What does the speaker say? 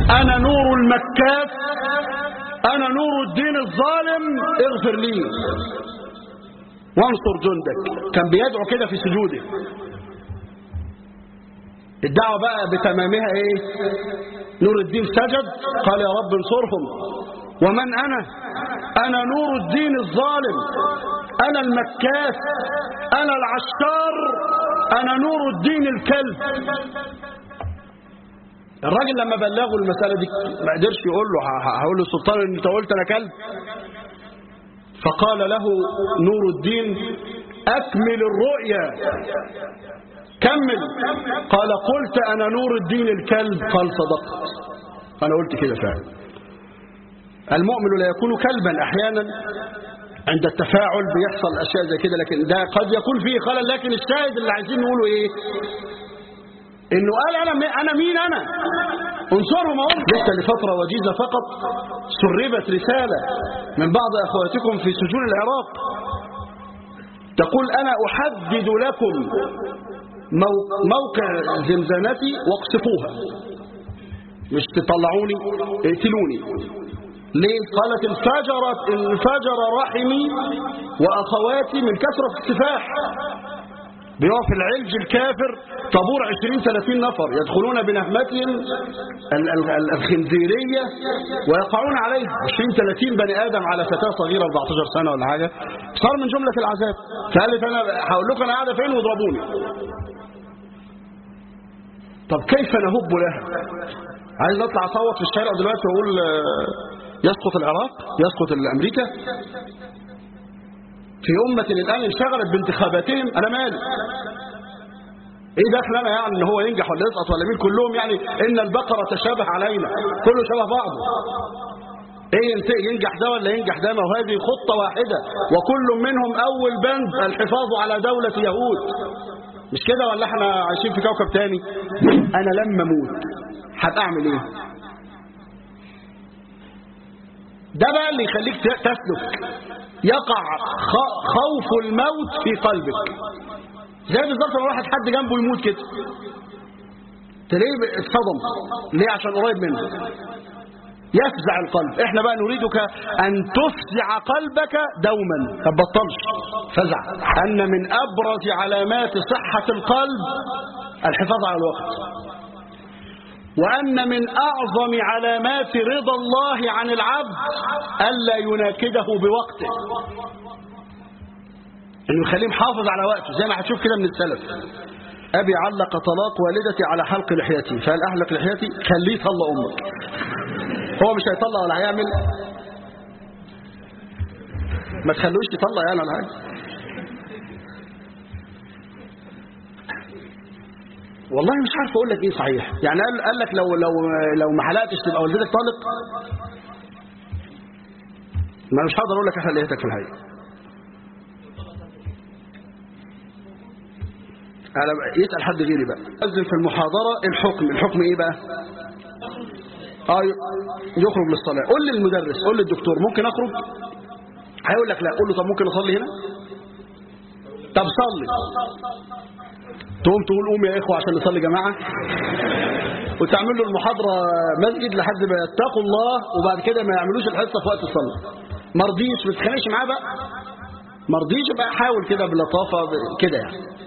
أنا نور المكات أنا نور الدين الظالم اغفر لي وانصر جندك كان بيدعو كده في سجوده الدعوة بقى بتمامها ايه نور الدين سجد قال يا رب انصرهم ومن أنا أنا نور الدين الظالم أنا المكاس أنا العشار أنا نور الدين الكلب الراجل لما بلغوا المسألة دي ما قدرش يقول له هقول له السلطان ان انت قلت انا كلب فقال له نور الدين اكمل الرؤيا كمل قال قلت انا نور الدين الكلب قال صدقت انا قلت كده فعلا المؤمن لا يكون كلبا احيانا عند التفاعل بيحصل اشياء زي كده لكن ده قد يكون فيه خلل لكن الشاهد اللي عايزين نقوله ايه انه قال انا انا مين انا انصرهم اهو لسه لفتره وجيزه فقط سربت رساله من بعض اخواتكم في سجون العراق تقول انا احدد لكم موقع زمزمتي واقصفوها مش تطلعوني اقتلوني ليه قالت انفجرت انفجر رحمي واخواتي من كثره السفاح بيقف العلج الكافر طابور 20 30 نفر يدخلون بنهمتهم الخنزيرية ويقعون عليه 20 30 بني آدم على فتاة صغيرة 14 سنة ولا حاجة صار من جملة العذاب فقالت أنا هقول لكم أنا قاعدة فين واضربوني طب كيف نهب لها عايز نطلع اصوت في الشارع دلوقتي واقول يسقط العراق يسقط الامريكا في أمة الآن انشغلت بانتخاباتهم أنا مالي ايه دخل انا يعني ان هو ينجح ولا يسقط ولا مين كلهم يعني ان البقرة تشابه علينا كله شبه بعضه ايه ينجح ده ولا ينجح ده ما هذه خطة واحدة وكل منهم اول بند الحفاظ على دولة يهود مش كده ولا احنا عايشين في كوكب تاني انا لما اموت هبقى اعمل ايه ده بقى اللي يخليك تسلك يقع خوف الموت في قلبك زي بالظبط لو واحد حد جنبه يموت كده تلاقيه اتصدم ليه عشان قريب منه يفزع القلب احنا بقى نريدك ان تفزع قلبك دوما ما تبطلش فزع ان من ابرز علامات صحة القلب الحفاظ على الوقت وأن من أعظم علامات رضا الله عن العبد ألا يناكده بوقته إنه يخليه محافظ على وقته زي ما هتشوف كده من السلف أبي علق طلاق والدتي على حلق لحيتي فهل أحلق لحيتي خليه يطلق أمك هو مش هيطلق ولا هيعمل ما تخلوش يطلق يعني ولا حاجة والله مش عارف اقول لك ايه صحيح يعني قال, قال لك لو لو لو ما حلقتش تبقى والدتك طالق ما مش هقدر اقول لك احلق لحيتك في الحقيقه انا يسال حد غيري بقى اذن في المحاضره الحكم الحكم ايه بقى اه يخرج للصلاه قول للمدرس قول للدكتور ممكن اخرج هيقول لك لا قول له طب ممكن اصلي هنا طب صلي تقوم تقول قوم يا إخوة عشان نصلي جماعة وتعمل له المحاضرة مسجد لحد ما يتقوا الله وبعد كده ما يعملوش الحصة في وقت الصلاة مرضيش ما تتخانقش معاه بقى مرضيش بقى حاول كده بلطافة كده يعني